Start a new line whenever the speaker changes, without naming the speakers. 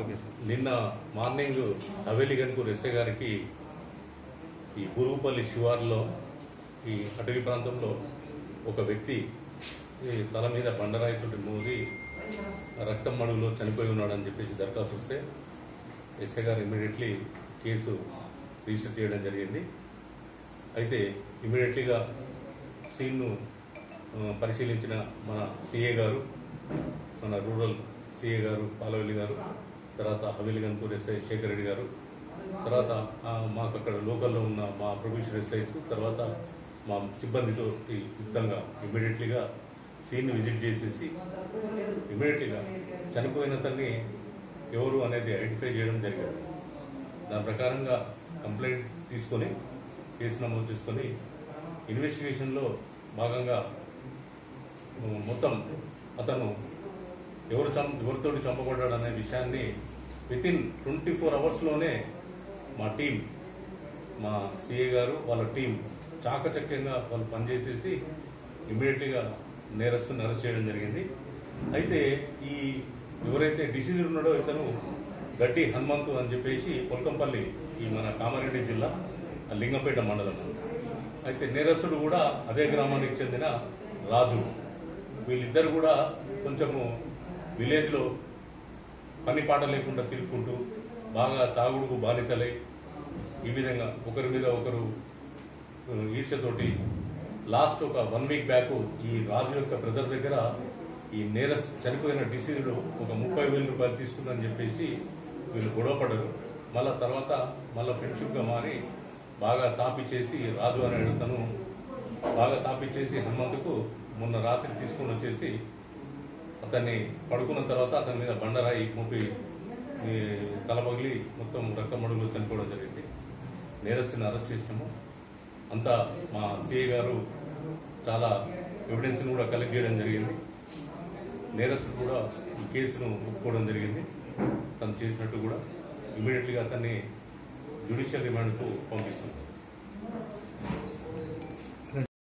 okay sir
నిన్న morning Haveli Ghanpur SI గారికి ఈ బురుగుపల్లి శివార్లో ఈ అటవీ ప్రాంతంలో ఒక వ్యక్తి ఈ తల మీద బండరాయితోటి మోది రక్తం మడుగులో చనిపోయి ఉన్నాడని చెప్పేసి దరఖాస్తు వస్తే ఎస్ఐ గారు ఇమీడియట్లీ కేసు రిజిస్టర్ చేయడం జరిగింది అయితే ఇమీడియట్లీగా సీన్ను ఆ, పరిశీలించిన మన సిఏ గారు మన రూరల్ సిఏ గారు పాలవెల్లి గారు తర్వాత హవేలి గన్పూర్ ఎస్ఐ శేఖర్ రెడ్డి గారు తర్వాత ఆ, మాకు అక్కడ లోకల్లో ఉన్న మా ప్రొఫెషనల్ ఎస్ఐస్ తర్వాత మా సిబ్బందితో ఈ యుక్తంగా ఇమీడియట్లీగా సీన్ విజిట్ చేసేసి ఇమీడియట్లీగా చనిపోయిన అతన్ని ఎవరు అనేది ఐడెంటిఫై చేయడం జరిగింది దాని ప్రకారంగా కంప్లైంట్ తీసుకొని కేసు నమోదు చేసుకొని ఇన్వెస్టిగేషన్లో భాగంగా ఉమ్, మొత్తం అతను ఎవరు చం ఎవరితోటి చంపబడ్డాడు అనే విషయాన్ని విత్ ఇన్ ట్వంటీ ఫోర్ అవర్స్లోనే మా టీం మా సిఏ గారు వాళ్ళ టీం చాకచక్యంగా వాళ్ళు పనిచేసేసి ఇమీడియట్లీగా నేరస్తుని అరెస్ట్ చేయడం జరిగింది అయితే ఈ ఎవరైతే డిసీజ్ ఉన్నాడో ఇతను గడ్డి హనుమంతు అని చెప్పేసి పొల్కంపల్లి ఈ మన కామారెడ్డి జిల్లా ఆ లింగంపేట మండలం అయితే నేరస్తుడు కూడా అదే గ్రామానికి చెందిన రాజు వీళ్ళిద్దరు కూడా కొంచెము విలేజ్లో పని పాట లేకుండా తిరుగుకుంటూ బాగా తాగుడుకు బానిసలై ఈ విధంగా ఒకరి మీద ఒకరు ఆ, ఈర్ష్యతోటి లాస్ట్ ఒక వన్ వీక్ బ్యాక్ ఈ రాజు యొక్క బ్రదర్ దగ్గర ఈ నేర చనిపోయిన డిసీజుడు ఒక ముప్పై వేల రూపాయలు తీసుకుందని చెప్పేసి వీళ్ళు గొడవ పడరు మళ్ళా తర్వాత మళ్ళా ఫ్రెండ్షిప్ గా మారి బాగా తాపిచ్చేసి రాజు అనే అతను బాగా తాపిచ్చేసి హనుమంతుకు మొన్న రాత్రి తీసుకొని వచ్చేసి అతన్ని పడుకున్న తర్వాత అతని మీద బండరాయి మోపి ఈ తల పగిలి మొత్తం రక్తమడుగులో చనిపోవడం జరిగింది నేరస్తుని అరెస్ట్ చేసినాము అంతా మా సిఐ గారు చాలా ఎవిడెన్స్ని కూడా కలెక్ట్ చేయడం జరిగింది నేరస్తుడు కూడా ఈ కేసును ఒప్పుకోవడం జరిగింది తను చేసినట్టు కూడా ఇమీడియట్లీగా అతన్ని జ్యుడిషియల్ రిమాండ్కు పంపిస్తుంది